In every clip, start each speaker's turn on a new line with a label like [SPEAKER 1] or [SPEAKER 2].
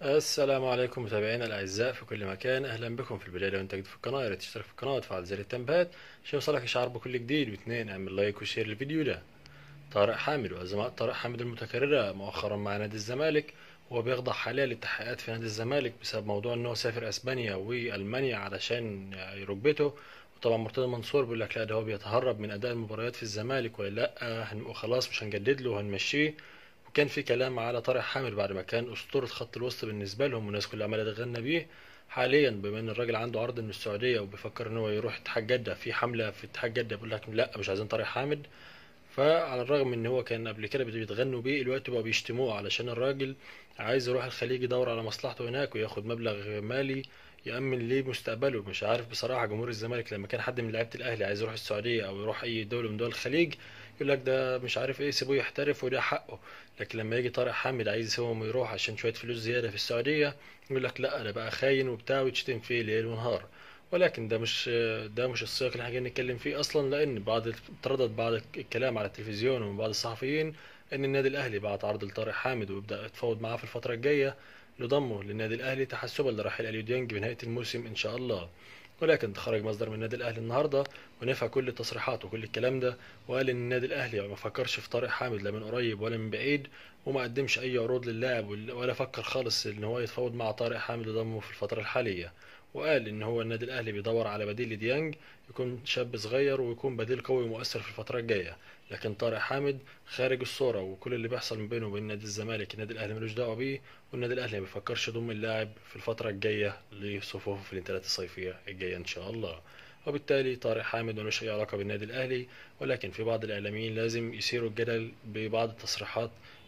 [SPEAKER 1] السلام عليكم متابعينا الاعزاء في كل مكان اهلا بكم في البدايه لو انت جديد في القناه يا ريت تشترك في القناه وتفعل زر التنبيهات عشان يوصلك اشعار بكل جديد واثنين اعمل لايك وشير للفيديو ده طارق حامد وازمات طارق حامد المتكرره مؤخرا مع نادي الزمالك هو بيخضع حاليا للتحقيقات في نادي الزمالك بسبب موضوع ان هو سافر اسبانيا والمانيا علشان ركبته وطبعا مرتضى منصور بيقول لك لا ده هو بيتهرب من اداء المباريات في الزمالك ولا لا وخلاص مش هنجدد له وهنمشيه وكان في كلام على طارق حامد بعد ما كان اسطوره خط الوسط بالنسبه لهم والناس كلها عماله تغنى بيه حاليا بما ان الراجل عنده عرض من السعوديه وبيفكر ان هو يروح اتحاد جده في حمله في اتحاد جده بيقول لك لا مش عايزين طارق حامد فعلى الرغم ان هو كان قبل كده بيتغنوا بيه الوقت بقوا بيشتموه علشان الراجل عايز يروح الخليج يدور على مصلحته هناك وياخد مبلغ مالي يأمن ليه مستقبله مش عارف بصراحة جمهور الزمالك لما كان حد من لعيبة الأهلي عايز يروح السعودية أو يروح أي دولة من دول الخليج يقول لك ده مش عارف إيه سيبوه يحترف وده حقه لكن لما يجي طارق حامد عايز يسيبهم يروح عشان شوية فلوس زيادة في السعودية يقول لك لا ده بقى خاين وبتاع وتشتم فيه ليل ونهار ولكن ده مش ده مش السياق اللي احنا جايين نتكلم فيه اصلا لان بعض تردد بعض الكلام على التلفزيون ومن بعض الصحفيين ان النادي الاهلي بعت عرض لطارق حامد ويبدا يتفاوض معاه في الفتره الجايه لضمه للنادي الاهلي تحسبا لرحيل اليو ديانج بنهايه الموسم ان شاء الله ولكن تخرج مصدر من النادي الاهلي النهارده ونفى كل التصريحات وكل الكلام ده وقال ان النادي الاهلي ما فكرش في طارق حامد لا من قريب ولا من بعيد وما قدمش اي عروض للاعب ولا فكر خالص ان هو يتفاوض مع طارق حامد لضمه في الفتره الحاليه وقال ان هو النادي الاهلي بيدور على بديل لديانج يكون شاب صغير ويكون بديل قوي ومؤثر في الفتره الجايه لكن طارق حامد خارج الصوره وكل اللي بيحصل ما بينه وبين نادي الزمالك النادي الاهلي ملوش دعوه بيه والنادي الاهلي ما بيفكرش يضم اللاعب في الفتره الجايه لصفوفه في الانتقالات الصيفيه الجايه ان شاء الله وبالتالي طارق حامد ملوش اي علاقه بالنادي الاهلي ولكن في بعض الاعلاميين لازم يثيروا الجدل ببعض التصريحات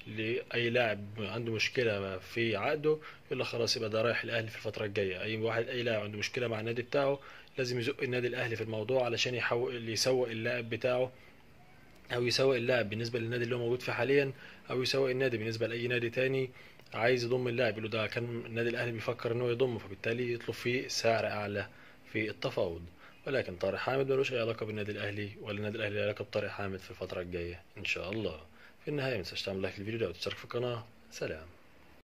[SPEAKER 1] لاي لاعب عنده مشكله في عقده يقول لك خلاص يبقى ده رايح الاهلي في الفتره الجايه اي واحد اي لاعب عنده مشكله مع النادي بتاعه لازم يزق النادي الاهلي في الموضوع علشان يحول يسوق اللاعب بتاعه او يسوق اللاعب بالنسبه للنادي اللي هو موجود فيه حاليا او يسوق النادي بالنسبه لاي نادي تاني عايز يضم اللاعب يقول له ده كان النادي الاهلي بيفكر ان هو يضمه فبالتالي يطلب فيه سعر اعلى في التفاوض ولكن طارق حامد ملوش اي علاقه بالنادي الاهلي ولا النادي الاهلي له علاقه بطارق حامد في الفتره الجايه ان شاء الله في النهايه متنساش تعمل لايك للفيديو ده وتشترك في القناه سلام